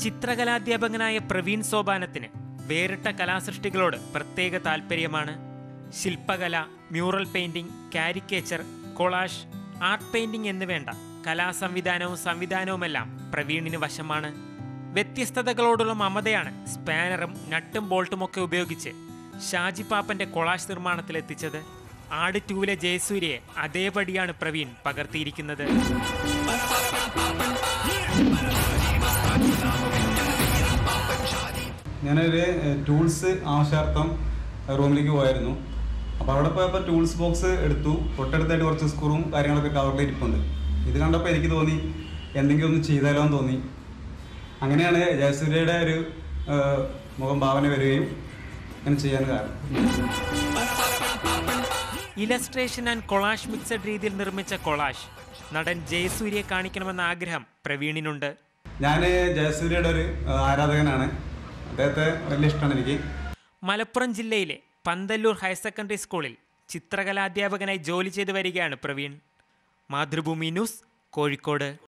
ചിത്രകലാധ്യാപകനായ പ്രവീൺ സോപാനത്തിന് വേറിട്ട കലാസൃഷ്ടികളോട് പ്രത്യേക താല്പര്യമാണ് ശില്പകല mural painting caricature collage art painting എന്നുവേണ്ട കലാസംവിധാനവും സംവിധാനവുമെല്ലാം പ്രവീണിന് വശമാണ് വ്യത്യസ്തതകളോടുള്ള മമതയാണ് സ്പാനറും നട്ടും ബോൾട്ടുമൊക്കെ ഉപയോഗിച്ച് ഷാജി പാപ്പന്റെ കൊളാഷ് നിർമ്മാണത്തിലെത്തിച്ചത് ആട് ടൂവിലെ ജയസൂര്യയെ അതേപടിയാണ് പ്രവീൺ പകർത്തിയിരിക്കുന്നത് ഞാനൊരു ടൂൾസ് ആവശ്യാർത്ഥം റൂമിലേക്ക് പോയായിരുന്നു അപ്പോൾ അവിടെ പോയപ്പോൾ ടൂൾസ് ബോക്സ് എടുത്തു തൊട്ടടുത്തായിട്ട് കുറച്ച് സ്ക്രൂവും കാര്യങ്ങളൊക്കെ കവറിൽ ഇരിപ്പുണ്ട് ഇത് കണ്ടപ്പോൾ എനിക്ക് തോന്നി എന്തെങ്കിലും ഒന്ന് ചെയ്താലോ എന്ന് തോന്നി അങ്ങനെയാണ് ജയസൂര്യയുടെ ഒരു ആ, മുഖം ഭാവന വരികയും അങ്ങനെ ചെയ്യാൻ കാരണം ഇലസ്ട്രേഷൻ ആൻഡ് കൊളാഷ് മിക്സഡ് രീതിയിൽ നിർമ്മിച്ച കൊളാഷ് നടൻ ജയസൂര്യയെ കാണിക്കണമെന്ന ആഗ്രഹം പ്രവീണിനുണ്ട് ഞാൻ ജയസൂര്യയുടെ ഒരു ആ, ആരാധകനാണ് അദ്ദേഹത്തെ വലിയ ഇഷ്ടമാണ് എനിക്ക് മലപ്പുറം ജില്ലയിലെ പന്തല്ലൂർ ഹയർ സെക്കൻഡറി സ്കൂളിൽ ചിത്രകലാധ്യാപകനായി ജോലി ചെയ്തു വരികയാണ് പ്രവീൺ മാതൃഭൂമി ന്യൂസ് കോഴിക്കോട്